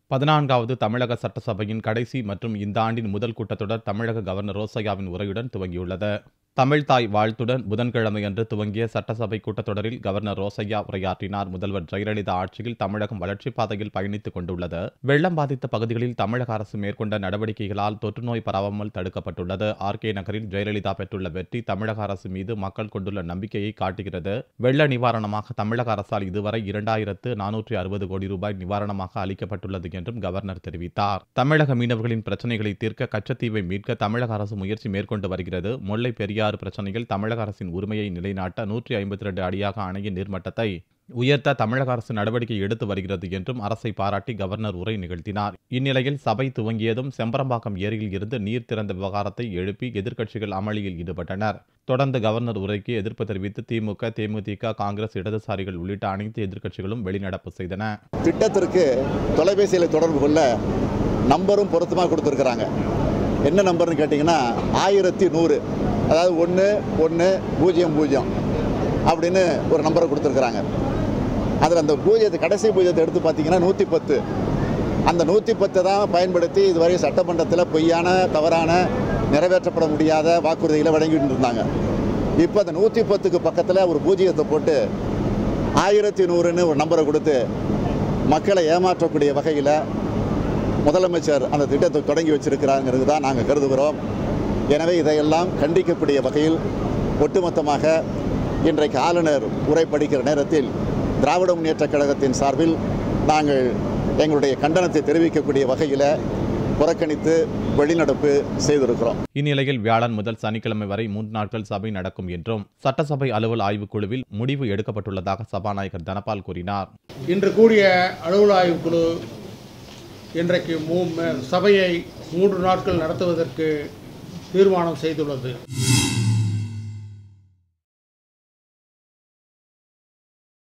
பதினான்காவது தமிழக சட்டசபையின் கடைசி மற்றும் இந்த ஆண்டின் முதல் கூட்டத்தொடர் தமிழக கவர்னர் ரோசையாவின் உரையுடன் துவங்கியுள்ளது தமிழ்தாய் வாழ்த்துடன் புதன்கிழமையன்று துவங்கிய சட்டசபை கூட்டத்தொடரில் கவர்னர் ரோசையா உரையாற்றினார் முதல்வர் ஜெயலலிதா ஆட்சியில் தமிழகம் வளர்ச்சிப் பாதையில் பயணித்துக் கொண்டுள்ளது வெள்ளம் பாதித்த பகுதிகளில் தமிழக அரசு மேற்கொண்ட நடவடிக்கைகளால் தொற்றுநோய் பரவாமல் தடுக்கப்பட்டுள்ளது ஆர்கே நகரில் ஜெயலலிதா பெற்றுள்ள வெற்றி தமிழக அரசு மீது மக்கள் கொண்டுள்ள நம்பிக்கையை காட்டுகிறது வெள்ள நிவாரணமாக தமிழக அரசால் இதுவரை இரண்டாயிரத்து நானூற்றி அறுபது கோடி ரூபாய் நிவாரணமாக அளிக்கப்பட்டுள்ளது என்றும் கவர்னர் தெரிவித்தார் தமிழக மீனவர்களின் பிரச்சனைகளை தீர்க்க கச்சத்தீவை மீட்க தமிழக அரசு முயற்சி மேற்கொண்டு வருகிறது முல்லை பெரியாறு பிரச்சனையில் தமிழக அரசின் உரிமையை நிலைநாட்ட நூற்றி ஐம்பத்தி ரெண்டு அடியாக அணையின் நீர்மட்டத்தை உயர்த்த தமிழக அரசு நடவடிக்கை எடுத்து வருகிறது என்றும் அரசை பாராட்டி கவர்னர் உரை நிகழ்த்தினார் இந்நிலையில் சபை துவங்கியதும் செம்பரம்பாக்கம் ஏரியில் இருந்து நீர் திறந்த விவகாரத்தை எழுப்பி எதிர்க்கட்சிகள் அமளியில் ஈடுபட்டனர் தொடர்ந்து கவர்னர் உரைக்கு எதிர்ப்பு தெரிவித்து திமுக தேமுதிக காங்கிரஸ் இடதுசாரிகள் உள்ளிட்ட அனைத்து எதிர்க்கட்சிகளும் வெளிநடப்பு செய்தன திட்டத்திற்கு தொலைபேசியில் தொடர்பு கொள்ள நம்பரும் பொருத்தமாக கொடுத்துருக்குறாங்க என்ன நம்பர்னு கேட்டிங்கன்னா ஆயிரத்தி நூறு அதாவது ஒன்று ஒன்று பூஜ்ஜியம் பூஜ்ஜியம் அப்படின்னு ஒரு நம்பரை கொடுத்துருக்குறாங்க அதில் அந்த பூஜ்ஜியத்தை கடைசி பூஜ்ஜியத்தை எடுத்து பார்த்தீங்கன்னா நூற்றி பத்து அந்த நூற்றி பத்தை தான் பயன்படுத்தி இதுவரை சட்டமன்றத்தில் பொய்யான தவறான நிறைவேற்றப்பட முடியாத வாக்குறுதிகளை வழங்கிட்டு இருந்தாங்க இப்போ அந்த நூற்றி பத்துக்கு பக்கத்தில் ஒரு பூஜ்ஜியத்தை போட்டு ஆயிரத்தி நூறுன்னு ஒரு நம்பரை கொடுத்து மக்களை ஏமாற்றக்கூடிய வகையில் முதலமைச்சர் அந்த திட்டத்தை தொடங்கி வச்சிருக்கிறாங்கிறது தான் நாங்கள் கருதுகிறோம் எனவே இதையெல்லாம் கண்டிக்கக்கூடிய வகையில் ஒட்டுமொத்தமாக இன்றைக்கு ஆளுநர் உரை படிக்கிற நேரத்தில் திராவிட முன்னேற்றக் கழகத்தின் சார்பில் நாங்கள் எங்களுடைய கண்டனத்தை தெரிவிக்கக்கூடிய வகையில் புறக்கணித்து வெளிநடப்பு செய்திருக்கிறோம் இந்நிலையில் வியாழன் முதல் சனிக்கிழமை வரை மூன்று நாட்கள் சபை நடக்கும் என்றும் சட்டசபை அலுவல் ஆய்வுக் குழுவில் முடிவு எடுக்கப்பட்டுள்ளதாக சபாநாயகர் தனபால் கூறினார் இன்று கூடிய அலுவல் ஆய்வுக் குழு இன்றைக்கு மூ சபையை மூன்று நாட்கள் நடத்துவதற்கு தீர்மானம் செய்துள்ளது